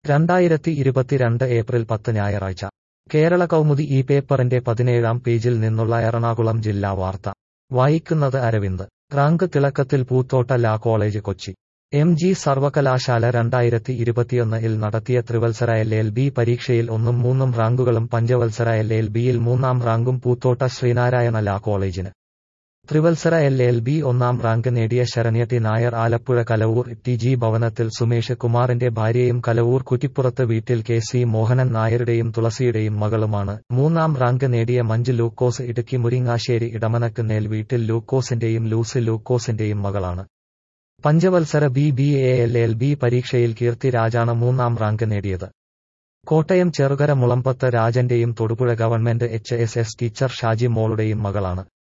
രണ്ടായിരത്തി ഇരുപത്തിരണ്ട് ഏപ്രിൽ പത്ത് ഞായറാഴ്ച കേരള കൗമുദി ഈ പേപ്പറിന്റെ പതിനേഴാം പേജിൽ നിന്നുള്ള എറണാകുളം ജില്ലാ വാർത്ത വായിക്കുന്നത് അരവിന്ദ് റാങ്ക് തിളക്കത്തിൽ പൂത്തോട്ട ലാ കോളേജ് കൊച്ചി എം ജി സർവകലാശാല രണ്ടായിരത്തി ഇരുപത്തിയൊന്ന് ഇൽ നടത്തിയ ത്രിവത്സര എൽ എൽ ബി പരീക്ഷയിൽ ഒന്നും മൂന്നും റാങ്കുകളും പഞ്ചവത്സര എൽ എൽ ബിയിൽ മൂന്നാം റാങ്കും പൂത്തോട്ട ശ്രീനാരായണ ലാ കോളേജിന് ത്രിവത്സര എൽ എൽ ബി ഒന്നാം റാങ്ക് നേടിയ Saranya T Nair Alappuzha Kalavoor T G ഭവനത്തിൽ സുമേഷ് കുമാറിന്റെ ഭാര്യയും കലവൂർ കുറ്റിപ്പുറത്ത് വീട്ടിൽ കെ സി മോഹനൻ നായരുടെയും തുളസിയുടെയും മകളുമാണ് മൂന്നാം റാങ്ക് നേടിയ മഞ്ജു ലൂക്കോസ് ഇടുക്കി മുരിങ്ങാശ്ശേരി ഇടമനക്കുന്നേൽ വീട്ടിൽ ലൂക്കോസിന്റെയും ലൂസി ലൂക്കോസിന്റെയും മകളാണ് പഞ്ചവത്സര B B A L L B പരീക്ഷയിൽ കീർത്തി രാജാണ് മൂന്നാം റാങ്ക് നേടിയത് കോട്ടയം ചെറുകര മുളമ്പത്ത് രാജന്റെയും Thodupuzha government H S S teacher Shaji മോളുടെയും മകളാണ്